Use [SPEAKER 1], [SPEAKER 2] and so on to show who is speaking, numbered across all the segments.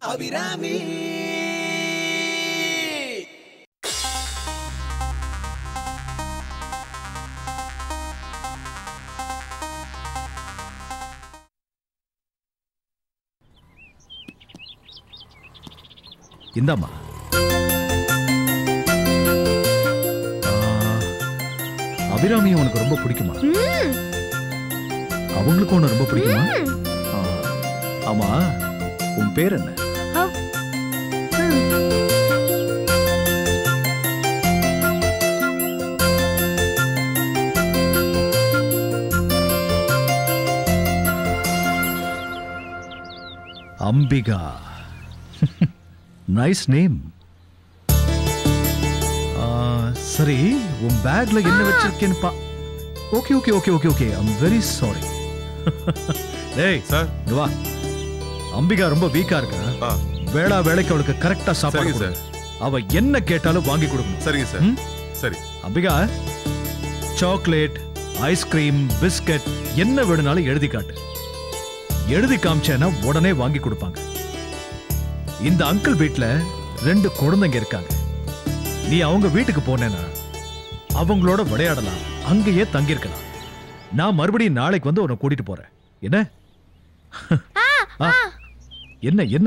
[SPEAKER 1] அபிராமி
[SPEAKER 2] இந்தாம்மா ஆ, அபிராமி உனக்கு ரொம்ப பிடிக்குமா அவங்களுக்கும் உன்னை ரொம்ப பிடிக்குமா ஆ, ஆமா உன் பேர் என்ன அம்பிகா நைஸ் நேம் சரி உன் பேக்ல என்ன வச்சிருக்கேன்னு பா okay okay okay okay okay I'm very sorry டேய்
[SPEAKER 3] சார்
[SPEAKER 2] இங்க வா அம்பிகா ரொம்ப வீக்கா இருக்கா
[SPEAKER 3] ஆ
[SPEAKER 2] வேளா வேலைக்கு அவளுக்கு கரெக்டா சாப்பாடு
[SPEAKER 3] சரிங்க
[SPEAKER 2] கொடு. அவ என்ன கேட்டாலும் வாங்கி கொடுக்கணும்
[SPEAKER 3] சரிங்க சார்
[SPEAKER 2] ம்?
[SPEAKER 3] சரி
[SPEAKER 2] அம்பிகா சாக்லேட் ஐஸ்கிரீம் பிஸ்கட் என்ன வேணும்னாலும் எழுதி காட்டு எழுதி காமிச்சேன்னா உடனே வாங்கி கொடுப்பாங்க இந்த அங்கிள் வீட்ல ரெண்டு குழந்தைங்க இருக்காங்க நீ அவங்க வீட்டுக்கு போனேன்னா அவங்களோட விளையாடலாம் அங்கேயே தங்கியிருக்கலாம் நான் மறுபடியும் நாளைக்கு வந்து உன்னை கூட்டிட்டு போறேன் என்ன ஆ, என்ன என்ன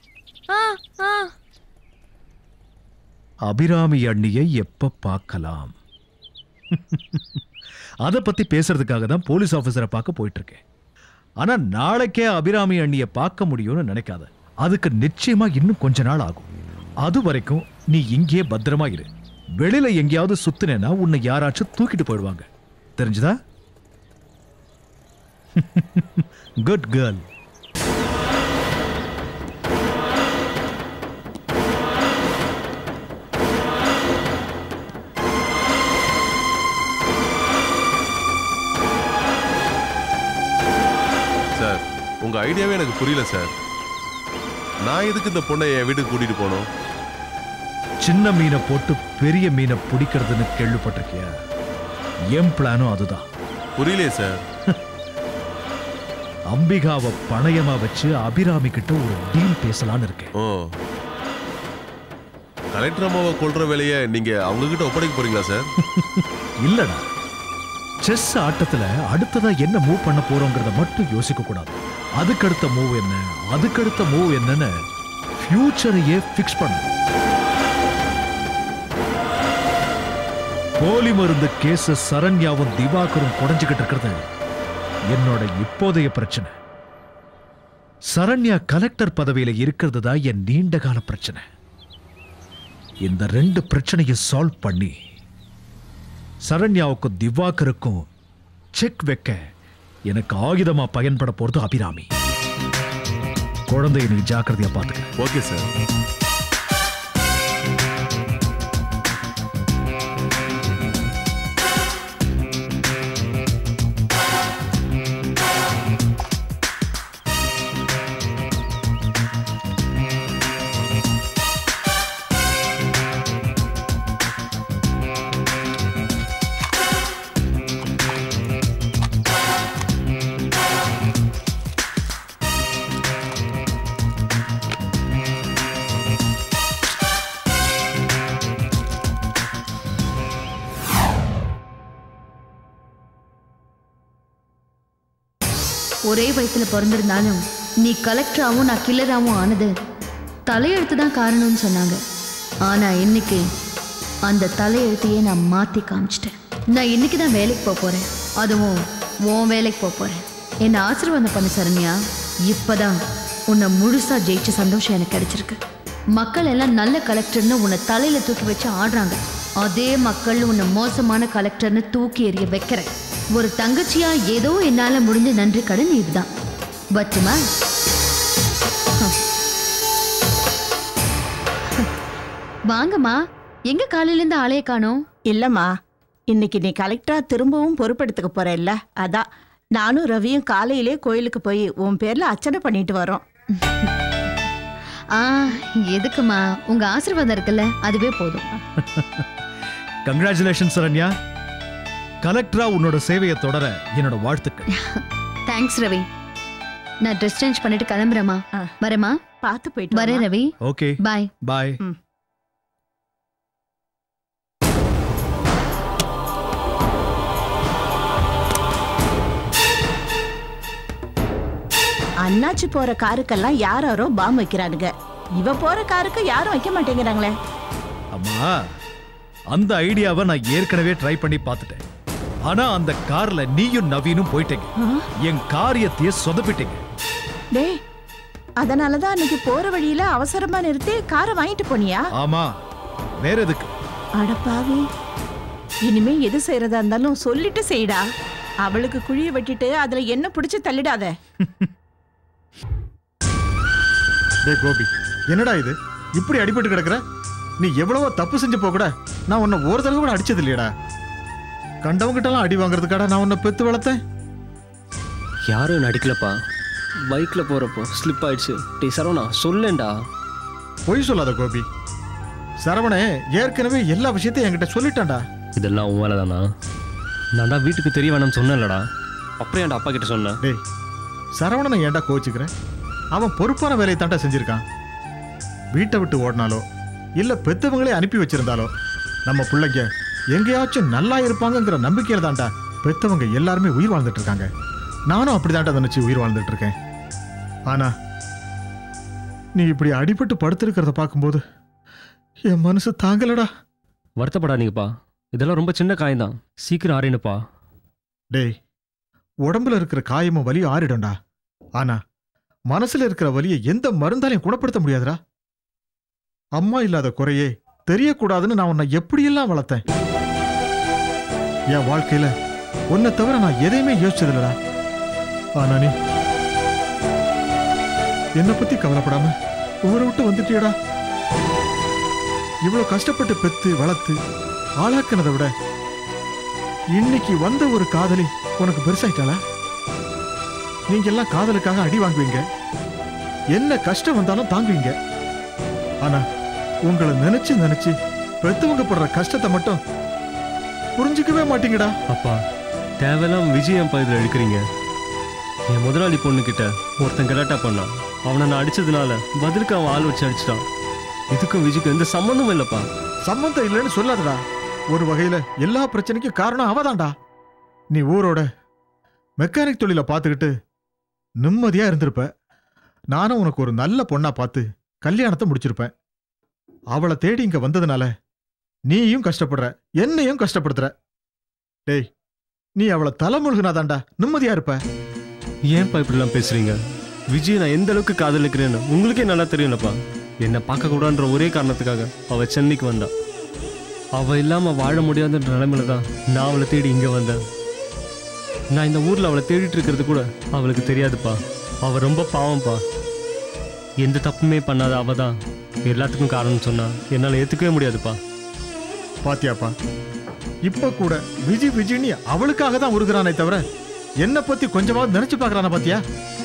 [SPEAKER 2] அபிராமி அண்ணியை எப்ப பார்க்கலாம் அத பத்தி பேசுறதுக்காக தான் போலீஸ் ஆபீசரை பார்க்க போயிட்டு இருக்கேன் ஆனா நாளைக்கே அபிராமி அண்ணியை பார்க்க முடியும்னு நினைக்காத அதுக்கு நிச்சயமா இன்னும் கொஞ்ச நாள் ஆகும் அது வரைக்கும் நீ இங்கேயே பத்திரமா இரு வெளியில எங்கேயாவது சுத்தினேன்னா உன்னை யாராச்சும் தூக்கிட்டு போயிடுவாங்க தெரிஞ்சுதா குட் கேர்ள்
[SPEAKER 3] சார் உங்க ஐடியாவே எனக்கு புரியல சார் நான் எதுக்கு இந்த பொண்ணை என் வீட்டுக்கு கூட்டிட்டு போகணும்
[SPEAKER 2] சின்ன மீனை போட்டு பெரிய மீனை பிடிக்கிறதுன்னு கேள்விப்பட்டிருக்கியா என் பிளானும் அதுதான்
[SPEAKER 3] புரியலையே சார்
[SPEAKER 2] அம்பிகாவை பணயமா வச்சு அபிராமி கிட்ட ஒரு டீல் பேசலான்னு இருக்கேன்
[SPEAKER 3] ஓ கலெக்டர் அம்மாவை கொல்ற வேலையை நீங்க அவங்க கிட்ட ஒப்படைக்க போறீங்களா சார்
[SPEAKER 2] இல்லடா செஸ் ஆட்டத்துல அடுத்ததா என்ன மூவ் பண்ண போறோங்கிறத மட்டும் யோசிக்க கூடாது அதுக்கடுத்த மூவ் என்ன அதுக்கடுத்த மூவ் என்னன்னு ஃபியூச்சரையே ஃபிக்ஸ் பண்ணணும் போலி மருந்து கேஸ் சரண்யாவும் திவாகரும் குறைஞ்சுக்கிட்டு இருக்கிறது என்னோட இப்போதைய பிரச்சனை சரண்யா கலெக்டர் பதவியில இருக்கிறது தான் என் நீண்ட கால பிரச்சனை இந்த ரெண்டு பிரச்சனையை சால்வ் பண்ணி சரண்யாவுக்கும் திவாகருக்கும் செக் வைக்க எனக்கு ஆயுதமா பயன்பட போறது அபிராமி குழந்தைய நீ ஜாக்கிரதையா பாத்துக்க
[SPEAKER 3] ஓகே சார்
[SPEAKER 4] ஒரே வயசுல பிறந்திருந்தாலும் நீ கலெக்டராகவும் நான் கில்லராகவும் ஆனது தலையெழுத்து தான் காரணம்னு சொன்னாங்க ஆனா இன்னைக்கு அந்த தலையெழுத்தையே நான் மாத்தி காமிச்சிட்டேன் நான் இன்னைக்கு தான் வேலைக்கு போக போறேன் அதுவும் உன் வேலைக்கு போக போறேன் என்னை ஆசீர்வாதம் பண்ண சரண்யா இப்பதான் உன்னை முழுசா ஜெயிச்ச சந்தோஷம் எனக்கு கிடைச்சிருக்கு மக்கள் எல்லாம் நல்ல கலெக்டர்னு உன்னை தலையில தூக்கி வச்சு ஆடுறாங்க அதே மக்கள் உன்னை மோசமான கலெக்டர்னு தூக்கி எறிய வைக்கிறேன் ஒரு தங்கச்சியா ஏதோ என்னால முடிஞ்ச நன்றி கடன் இதுதான் பட்டுமா வாங்கம்மா எங்க காலையில இருந்து ஆளைய காணோம்
[SPEAKER 5] இல்லம்மா இன்னைக்கு நீ கலெக்டரா திரும்பவும் பொறுப்பெடுத்துக்க போறல்ல அதான் நானும் ரவியும் காலையிலே கோயிலுக்கு போய் உன் பேர்ல அர்ச்சனை பண்ணிட்டு வரோம்
[SPEAKER 4] ஆ எதுக்குமா உங்க ஆசீர்வாதம் இருக்குல்ல அதுவே போதும்
[SPEAKER 2] கங்க்ராச்சுலேஷன் சரண்யா கலெக்டரா உன்னோட சேவையை தொடர என்னோட வாழ்த்துக்கள்
[SPEAKER 4] தேங்க்ஸ் ரவி நான் ட்ரெஸ் சேஞ்ச் பண்ணிட்டு கிளம்புறேம்மா
[SPEAKER 5] ஆ.
[SPEAKER 4] வரேம்மா
[SPEAKER 5] பார்த்து போயிட்டு
[SPEAKER 4] வரேன்
[SPEAKER 5] வாம்மா.
[SPEAKER 4] ரவி
[SPEAKER 2] ஓகே
[SPEAKER 4] பாய்
[SPEAKER 2] பாய்
[SPEAKER 5] ம். அண்ணாச்சி போற காருக்கெல்லாம் யாரோ பாம் வைக்கிறானுங்க இவ போற காருக்கு யாரும் வைக்க மாட்டேங்கிறாங்களே
[SPEAKER 2] அம்மா அந்த ஐடியாவை நான் ஏற்கனவே ட்ரை பண்ணி பார்த்துட்டேன் ஆனா அந்த கார்ல நீயும் நவீனும் போயிட்டீங்க
[SPEAKER 5] ஆ?
[SPEAKER 2] என் காரியத்தையே சொதப்பிட்டீங்க
[SPEAKER 5] டேய் அதனாலதான் அன்னைக்கு போற வழியில அவசரமா நிறுத்தி காரை வாங்கிட்டு போனியா
[SPEAKER 2] ஆமா வேற எதுக்கு
[SPEAKER 5] அடப்பாவி இனிமே எது செய்யறதா இருந்தாலும் சொல்லிட்டு செய்டா அவளுக்கு குழிய வெட்டிட்டு அதுல என்ன பிடிச்சு தள்ளிடாத
[SPEAKER 1] டேய் கோபி என்னடா இது இப்படி அடிபட்டு கிடக்குற நீ எவ்வளவோ தப்பு செஞ்சு போக கூட நான் உன்னை ஒரு தடவை கூட அடிச்சது இல்லையடா கண்டவங்கிட்டலாம் அடி வாங்குறதுக்காடா நான் உன்னை பெத்து வளர்த்தேன்
[SPEAKER 6] யாரும் என்ன அடிக்கலப்பா பைக்கில் போகிறப்போ ஸ்லிப் ஆயிடுச்சு டே சரவணா சொல்லேன்டா
[SPEAKER 1] பொய் சொல்லாத கோபி சரவணே ஏற்கனவே எல்லா விஷயத்தையும் என்கிட்ட சொல்லிட்டான்டா
[SPEAKER 6] இதெல்லாம் உன் வேலை தானா நான் தான் வீட்டுக்கு தெரிய வேணாம்னு சொன்னேன்லடா அப்புறம் என்டா அப்பா கிட்ட சொன்னேன்
[SPEAKER 1] டேய் சரவணனை ஏன்டா கோச்சுக்கிறேன் அவன் பொறுப்பான வேலையை தாண்டா செஞ்சிருக்கான் வீட்டை விட்டு ஓடினாலோ இல்ல பெத்தவங்களே அனுப்பி வச்சிருந்தாலோ நம்ம பிள்ளைங்க எங்கேயாச்சும் நல்லா இருப்பாங்கங்கிற நம்பிக்கையில தான்டா பெத்தவங்க எல்லாருமே உயிர் வாழ்ந்துட்டு இருக்காங்க நானும் அப்படிதான்டா நினைச்சு உயிர் வாழ்ந்துட்டு இருக்கேன் ஆனா நீ இப்படி அடிபட்டு படுத்திருக்கிறத பார்க்கும்போது என் மனசு தாங்கலடா
[SPEAKER 6] வருத்தப்படாதீங்கப்பா இதெல்லாம் ரொம்ப சின்ன காயம்தான் சீக்கிரம் ஆறினுப்பா
[SPEAKER 1] டேய் உடம்புல இருக்கிற காயமும் வலி ஆறிடும்டா ஆனா மனசுல இருக்கிற வலியை எந்த மருந்தாலையும் குணப்படுத்த முடியாதுடா அம்மா இல்லாத குறையே தெரியக்கூடாதுன்னு நான் உன்னை எப்படியெல்லாம் வளர்த்தேன் என் வாழ்க்கையில உன்னை தவிர நான் எதையுமே யோசிச்சதில்லடா ஆனா நீ என்னை பத்தி கவலைப்படாம ஊரை விட்டு வந்துட்டியடா இவ்வளவு கஷ்டப்பட்டு பெத்து வளர்த்து ஆளாக்குனதை விட இன்னைக்கு வந்த ஒரு காதலி உனக்கு பெருசாயிட்டாளா நீங்க எல்லாம் காதலுக்காக அடி வாங்குவீங்க என்ன கஷ்டம் வந்தாலும் தாங்குவீங்க ஆனா உங்களை நினைச்சு நினைச்சு பெத்தவங்க படுற கஷ்டத்தை மட்டும் புரிஞ்சுக்கவே மாட்டீங்கடா
[SPEAKER 6] அப்பா தேவையில்லாம விஜயம் இதில் எடுக்கிறீங்க என் முதலாளி பொண்ணுக்கிட்ட ஒருத்தன் கலாட்டா பண்ணான் அவனை நான் அடிச்சதுனால பதிலுக்கு அவன் ஆள் வச்சு அடிச்சிட்டான் இதுக்கும் விஜய்க்கும் எந்த சம்மந்தமும் இல்லைப்பா
[SPEAKER 1] சம்மந்தம் இல்லைன்னு சொல்லாதடா ஒரு வகையில எல்லா பிரச்சனைக்கும் காரணம் அவதான்டா நீ ஊரோட மெக்கானிக் தொழிலை பார்த்துக்கிட்டு நிம்மதியா இருந்திருப்ப நானும் உனக்கு ஒரு நல்ல பொண்ணா பார்த்து கல்யாணத்தை முடிச்சிருப்பேன் அவளை தேடி இங்க வந்ததுனால நீயும் கஷ்டப்படுற என்னையும் கஷ்டப்படுத்துற டேய் நீ அவளை தலைமுழுகினாதான்டா நிம்மதியா இருப்ப
[SPEAKER 6] ஏன்ப்பா இப்படிலாம் பேசுறீங்க விஜய் நான் எந்த அளவுக்கு காதலிக்கிறேன்னு உங்களுக்கே நல்லா தெரியும்லப்பா என்னை பார்க்கக்கூடாதுன்ற ஒரே காரணத்துக்காக அவ சென்னைக்கு வந்தா அவ இல்லாம வாழ முடியாதுன்ற நிலைமையில தான் நான் அவளை தேடி இங்க வந்தேன் நான் இந்த ஊர்ல அவளை தேடிட்டு இருக்கிறது கூட அவளுக்கு தெரியாதுப்பா அவ ரொம்ப பாவம்ப்பா எந்த தப்புமே பண்ணாத அவ தான் எல்லாத்துக்கும் காரணம் சொன்னா என்னால் ஏத்துக்கவே முடியாதுப்பா
[SPEAKER 1] பாத்தியாப்பா இப்ப கூட விஜி விஜினி அவளுக்காக தான் உருகுறானே தவிர என்ன பத்தி கொஞ்சமாவது நினைச்சு பார்க்கறானா பாத்தியா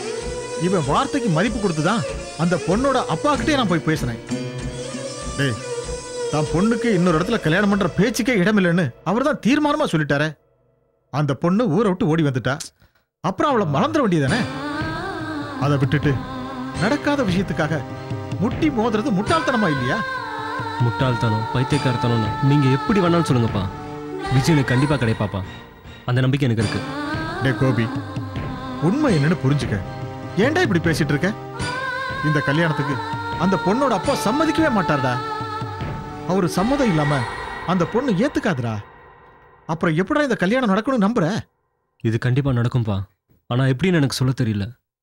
[SPEAKER 1] இவன் வார்த்தைக்கு மதிப்பு கொடுத்துதான் அந்த பொண்ணோட அப்பா கிட்டே நான் போய் பேசினேன் டேய் தான் பொண்ணுக்கு இன்னொரு இடத்துல கல்யாணம் பண்ற பேச்சுக்கே இடமில்லைன்னு அவர் தான் தீர்மானமா சொல்லிட்டாரே அந்த பொண்ணு ஊரை விட்டு ஓடி வந்துட்டா அப்புறம் அவளை மறந்துட வேண்டியதானே அதை விட்டுட்டு நடக்காத விஷயத்துக்காக முட்டி மோதுறது முட்டாள்தனமா இல்லையா
[SPEAKER 6] முட்டாள்தனம் பைத்தியக்காரத்தனம்னு நீங்க எப்படி வேணாலும் சொல்லுங்கப்பா விஜய் எனக்கு கண்டிப்பா கிடைப்பாப்பா அந்த நம்பிக்கை எனக்கு இருக்கு
[SPEAKER 1] டே கோபி உண்மை என்னன்னு புரிஞ்சுக்க ஏன்டா இப்படி பேசிட்டு இருக்க இந்த கல்யாணத்துக்கு அந்த பொண்ணோட அப்பா சம்மதிக்கவே மாட்டார்டா அவரு சம்மதம் இல்லாம அந்த பொண்ணு ஏத்துக்காதுடா அப்புறம் எப்படா இந்த கல்யாணம் நடக்கணும் நம்புற
[SPEAKER 6] இது கண்டிப்பா நடக்கும்பா ஆனா எப்படின்னு எனக்கு சொல்ல தெரியல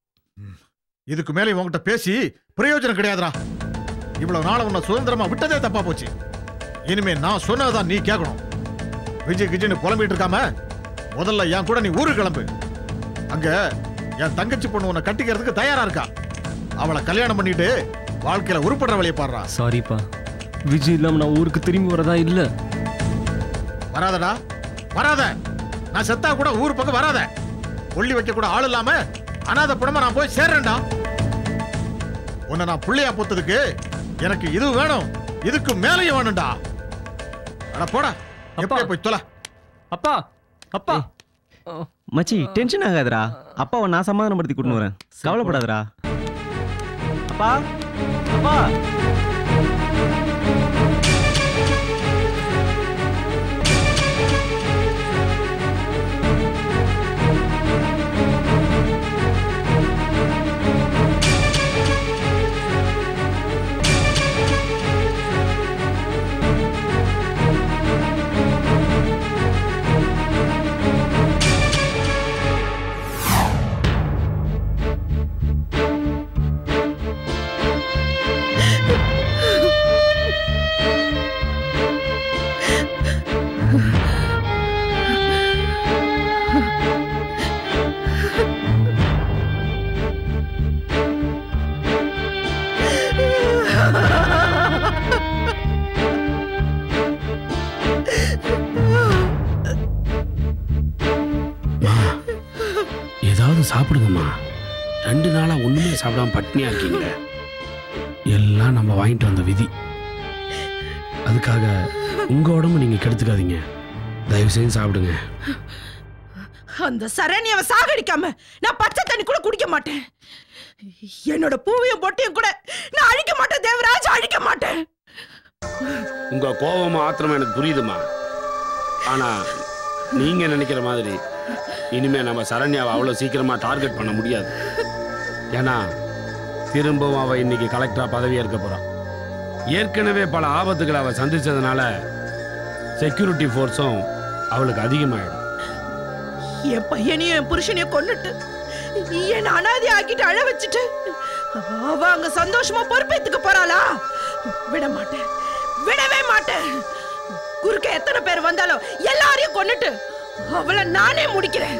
[SPEAKER 1] இதுக்கு மேல உன்கிட்ட பேசி பிரயோஜனம் கிடையாதுடா இவ்வளவு நாள் உன்னை சுதந்திரமா விட்டதே தப்பா போச்சு இனிமே நான் சொன்னதான் நீ கேட்கணும் விஜய் கிஜின்னு புலம்பிட்டு இருக்காம முதல்ல என் கூட நீ ஊருக்கு கிளம்பு அங்க என் தங்கச்சி பொண்ணு உன்னை கட்டிக்கிறதுக்கு தயாரா இருக்கா அவளை கல்யாணம் பண்ணிட்டு வாழ்க்கையில உருப்படுற வழியை பாடுறா
[SPEAKER 6] சாரிப்பா விஜய் இல்லாம நான் ஊருக்கு திரும்பி வரதா இல்ல
[SPEAKER 1] வராதடா வராத நான் செத்தா கூட ஊர் பக்கம் வராத கொள்ளி வைக்க கூட ஆள் இல்லாம அனாத புடமா நான் போய் சேர்றேன்டா உன்னை நான் புள்ளையா பொத்ததுக்கு எனக்கு இது வேணும் இதுக்கு மேலேயும் வேணும்டா அட போடா எப்படியே போய் தொலை
[SPEAKER 6] அப்பா அப்பா
[SPEAKER 7] மச்சி டென்ஷன் ஆகாதடா அப்பாவை நான் சமாதானப்படுத்தி கூட்டின்னு வரேன் கவலைப்படாதடா அப்பா
[SPEAKER 6] அப்பா
[SPEAKER 7] மா ஏதாவது சாப்பிடுங்கம்மா ரெண்டு நாளா ஒண்ணுமே சாப்பிடாம பட்னியா இருக்கீங்க எல்லாம் நம்ம வாங்கிட்டு வந்த விதி அதுக்காக உங்க உடம்பு நீங்க கெடுத்துக்காதீங்க தயவு செய்து சாப்பிடுங்க
[SPEAKER 5] அந்த சரணியவ சாகடிக்காம நான் பச்சை தண்ணி கூட குடிக்க மாட்டேன் என்னோட பூவையும் பொட்டையும் கூட நான் அழிக்க மாட்டேன் தேவராஜ் அழிக்க மாட்டேன்
[SPEAKER 7] உங்க கோபமும் ஆத்திரமும் எனக்கு புரியுதுமா ஆனா நீங்க நினைக்கிற மாதிரி இனிமே நம்ம சரண்யாவை அவ்வளவு சீக்கிரமா டார்கெட் பண்ண முடியாது ஏன்னா திரும்பவும் அவ இன்னைக்கு கலெக்டரா பதவி ஏற்க போறான் ஏற்கனவே பல ஆபத்துகளை அவ சந்திச்சதுனால செக்யூரிட்டி ஃபோர்ஸும் அவளுக்கு அதிகமாயிடும்
[SPEAKER 5] என் பையனையும் என் புருஷனையும் கொன்னுட்டு என்ன அனாதை ஆக்கிட்டு அழ வச்சுட்டு அவ அங்க சந்தோஷமா பொறுப்பேத்துக்க போறாளா விட மாட்டேன் விடவே மாட்டேன் குறுக்க எத்தனை பேர் வந்தாலும் எல்லாரையும் கொன்னுட்டு அவளை நானே முடிக்கிறேன்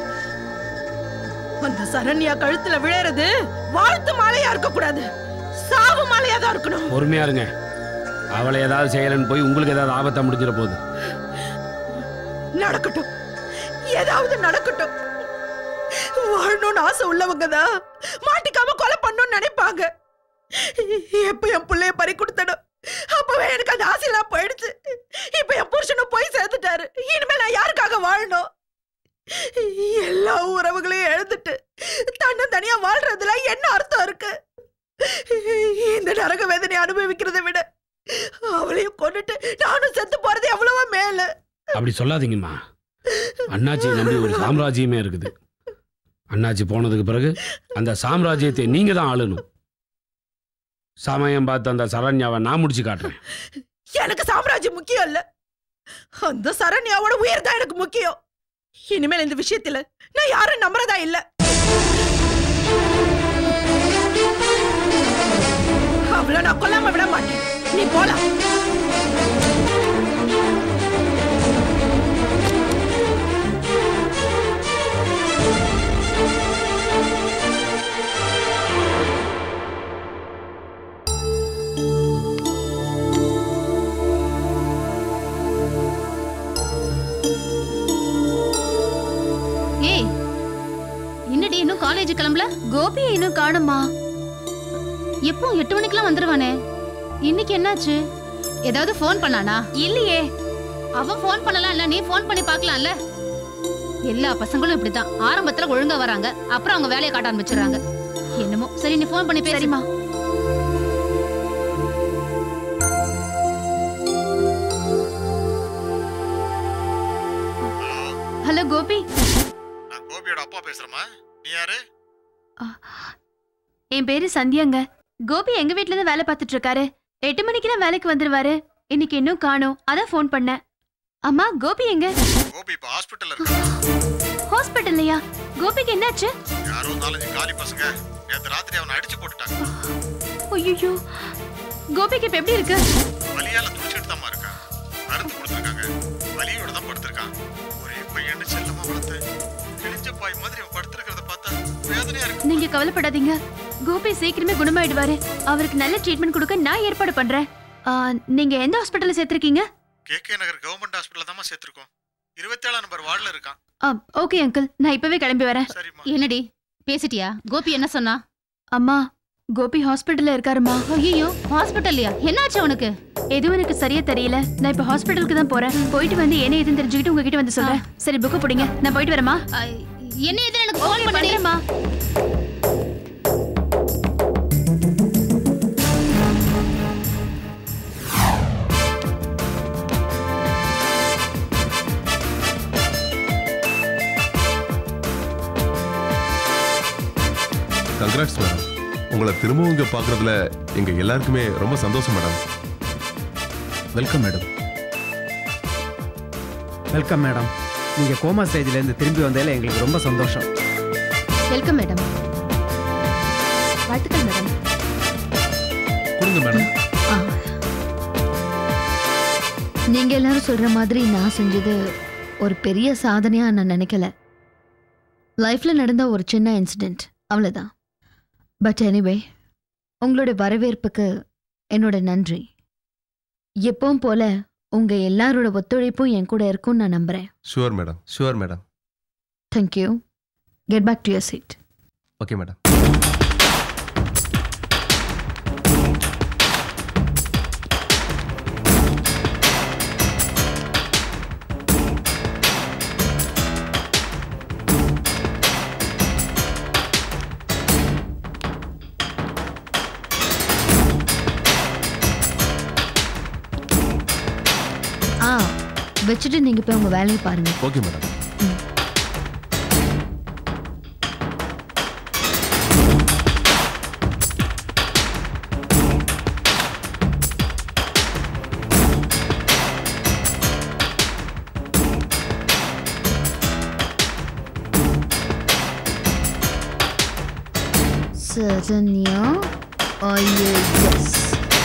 [SPEAKER 5] அந்த சரண்யா கழுத்துல விழறது வாழ்த்து மாலையா இருக்க கூடாது சாவு மாலையா தான் இருக்கணும்
[SPEAKER 7] பொறுமையா இருங்க அவளை ஏதாவது செய்யலன்னு போய் உங்களுக்கு ஏதாவது ஆபத்தா முடிஞ்சிட போகுது
[SPEAKER 5] நடக்கட்டும் ஏதாவது நடக்கட்டும் வாழணும்னு ஆசை உள்ளவங்க தான் மாட்டிக்காம கொலை பண்ணணும்னு நினைப்பாங்க எப்ப என் பிள்ளைய பறி கொடுத்தனும் அப்பவே எனக்கு அந்த ஆசையெல்லாம் போயிடுச்சு இப்ப என் புருஷனும் போய் சேர்த்துட்டாரு இனிமே நான் யாருக்காக வாழணும் எல்லா உறவுகளையும் எழுந்துட்டு தன்னை தனியா வாழ்றதுல என்ன அர்த்தம் இருக்கு இந்த நரக வேதனை அனுபவிக்கிறதை விட அவளையும் கொண்டுட்டு நானும் செத்து போறது எவ்வளவோ மேல
[SPEAKER 7] அப்படி சொல்லாதீங்கம்மா அண்ணாச்சியை நம்பி ஒரு சாம்ராஜ்யமே இருக்குது அண்ணாச்சி போனதுக்கு பிறகு அந்த சாம்ராஜ்யத்தை நீங்க தான் ஆளணும் சமயம் பார்த்து அந்த சரண்யாவை நான் முடிச்சு காட்டுறேன்
[SPEAKER 5] எனக்கு சாம்ராஜ்யம் முக்கியம் இல்ல அந்த சரண்யாவோட உயிர் தான் எனக்கு முக்கியம் இனிமேல் இந்த விஷயத்துல நான் யாரும் நம்புறதா இல்ல அவள நான் கொல்லாம விட மாட்டேன் நீ போலாம்
[SPEAKER 4] ஏய் என்னடி இன்னும் காலேஜ் கிளம்பல கோபியை இன்னும் காணுமா எப்போ எட்டு மணிக்கெல்லாம் வந்துருவானே இன்னைக்கு என்னாச்சு ஏதாவது ஃபோன் பண்ணானா இல்லையே அவன் ஃபோன் பண்ணலாம் இல்ல நீ ஃபோன் பண்ணி பார்க்கலாம்ல எல்லா பசங்களும் இப்படிதான் ஆரம்பத்துல ஒழுங்கா வராங்க அப்புறம் அவங்க வேலையை காட்ட ஆரம்பிச்சிடுறாங்க என்னமோ சரி நீ ஃபோன் பண்ணி பேசுமா ஹலோ கோபி
[SPEAKER 1] நான் கோபியோட அப்பா பேசுறேமா நீ யாரு
[SPEAKER 4] என் பேரு சந்தியாங்க கோபி எங்க வீட்ல இருந்து வேலை பார்த்துட்டு இருக்காரு எட்டு மணிக்கெல்லாம் வேலைக்கு வந்துருவாரு இன்னைக்கு இன்னும் காணோம் அதான் ஃபோன் பண்ணேன் அம்மா கோபி எங்க
[SPEAKER 1] கோபி இப்ப ஹாஸ்பிட்டல்ல இருக்கான்
[SPEAKER 4] ஹாஸ்பிட்டல்லையா கோபிக்கு என்னாச்சு
[SPEAKER 1] யாரோ நாலஞ்சு காலி பசங்க நேத்து ராத்திரி அவனை அடிச்சு போட்டுட்டாங்க
[SPEAKER 4] ஐயோ கோபிக்கு இப்ப எப்படி இருக்கு
[SPEAKER 1] வலியால துடிச்சிட்டு தாம்மா இருக்கான் மருந்து கொடுத்துருக்காங்க வலியோட தான் படுத்திருக்கான் ஒரே பையன் செல்லமா வளர்த்து கிழிஞ்ச பாய் மாதிரி அவன் படுத்திருக்கிறத பார்த்தா வேதனையா இருக்கு
[SPEAKER 4] நீங்க கவலைப்படாதீங்க கோபி சீக்கிரமே குணமாயிடுவாரு அவருக்கு நல்ல ட்ரீட்மெண்ட் கொடுக்க நான் ஏற்பாடு பண்றேன் ஆ, நீங்க எந்த ஹாஸ்பிட்டல்ல சேர்த்திருக்கீங்க
[SPEAKER 1] K K Nagar government hospital தான் சேர்த்திருக்கோம் இருபத்தேழாம் நம்பர் வார்டில் இருக்கான்
[SPEAKER 4] ஆ, ஓகே அங்கிள் நான் இப்பவே கிளம்பி வரேன்
[SPEAKER 1] சரிம்மா
[SPEAKER 8] என்னடி பேசிட்டியா கோபி என்ன சொன்னா
[SPEAKER 4] அம்மா கோபி ஹாஸ்பிட்டல்ல இருக்காருமா
[SPEAKER 8] ஐயோ ஹாஸ்பிட்டல்லையா என்னாச்சு அவனுக்கு
[SPEAKER 4] எதுவும் எனக்கு சரியா தெரியல நான் இப்ப ஹாஸ்பிட்டலுக்கு தான் போறேன் போயிட்டு வந்து என்ன ஏதுன்னு தெரிஞ்சுக்கிட்டு உங்ககிட்ட வந்து சொல்றேன் சரி புக்கு பிடிங்க நான் போயிட்டு வரேம்மா
[SPEAKER 8] ஐ, என்ன எதுன்னு எனக்கு ஃபோன் பண்ணி
[SPEAKER 4] பண்றேம்மா
[SPEAKER 3] உங்களை திரும்பவும் இங்க பாக்குறதுல எங்க எல்லாருக்குமே ரொம்ப சந்தோஷம் madam
[SPEAKER 2] welcome madam
[SPEAKER 9] welcome madam நீங்கள் கோமா ஸ்டேஜ்லேருந்து திரும்பி வந்ததில் எங்களுக்கு ரொம்ப சந்தோஷம்
[SPEAKER 4] வெல்கம் மேடம் வாழ்த்துக்கள் மேடம்
[SPEAKER 2] கொடுங்க மேடம்
[SPEAKER 4] ஆ. நீங்க எல்லாரும் சொல்ற மாதிரி நான் செஞ்சது ஒரு பெரிய சாதனையா நான் நினைக்கல லைஃப்ல நடந்த ஒரு சின்ன இன்சிடென்ட் அவ்வளவுதான் பட் எனிவே உங்களோட வரவேற்புக்கு என்னோட நன்றி எப்பவும் போல உங்க எல்லாரோட ஒத்துழைப்பும் என் கூட இருக்கும்னு நான் நம்புறேன்
[SPEAKER 3] sure madam sure madam
[SPEAKER 4] thank you get back to your seat
[SPEAKER 3] okay madam
[SPEAKER 4] ஆ வச்சுட்டு நீங்க போய் உங்க வேலையை பாருங்க
[SPEAKER 3] ஓகே மேடம்
[SPEAKER 4] சரண்யா ஐஎஸ்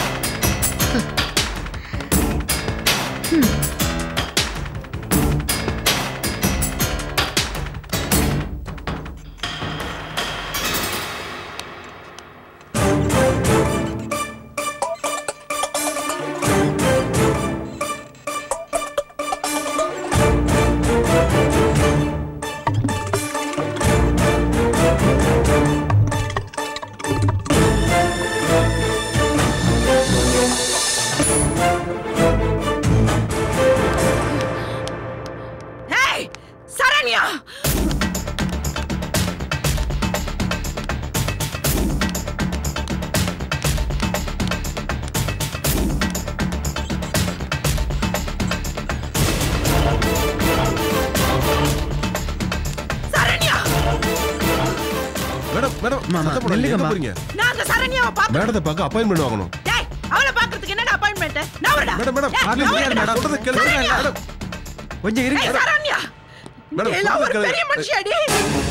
[SPEAKER 5] ஏய் சரண்யா சரண்யா
[SPEAKER 3] மேடம் மேடம்
[SPEAKER 9] மாமா,
[SPEAKER 3] சத்தம் போடாதீங்க. எங்க
[SPEAKER 9] நில்லுங்கம்மா.
[SPEAKER 3] போறீங்க
[SPEAKER 5] நாங்க சரண்யாவை பாக்க
[SPEAKER 3] மேடத்தை பார்க்க அப்பாயின்மெண்ட் வாங்கணும்
[SPEAKER 5] டேய் அவளை பாக்குறதுக்கு என்னடா அப்பாயின்மெண்ட் நான் வரடா
[SPEAKER 3] மேடம் மேடம்
[SPEAKER 5] ஏய்,
[SPEAKER 3] please,
[SPEAKER 5] நான்
[SPEAKER 3] மேடம்,
[SPEAKER 5] வரேன்டா.
[SPEAKER 3] சொல்றதை கேளுங்க
[SPEAKER 5] சரண்யா.
[SPEAKER 3] மேடம்
[SPEAKER 9] கொஞ்சம் இருங்க
[SPEAKER 5] ஏய், சரண்யா
[SPEAKER 3] மேடம்,
[SPEAKER 5] நீ எல்லாம் ஒரு
[SPEAKER 3] சொல்றதை
[SPEAKER 5] பெரிய
[SPEAKER 3] கேளுங்க.
[SPEAKER 5] மனுஷியாடி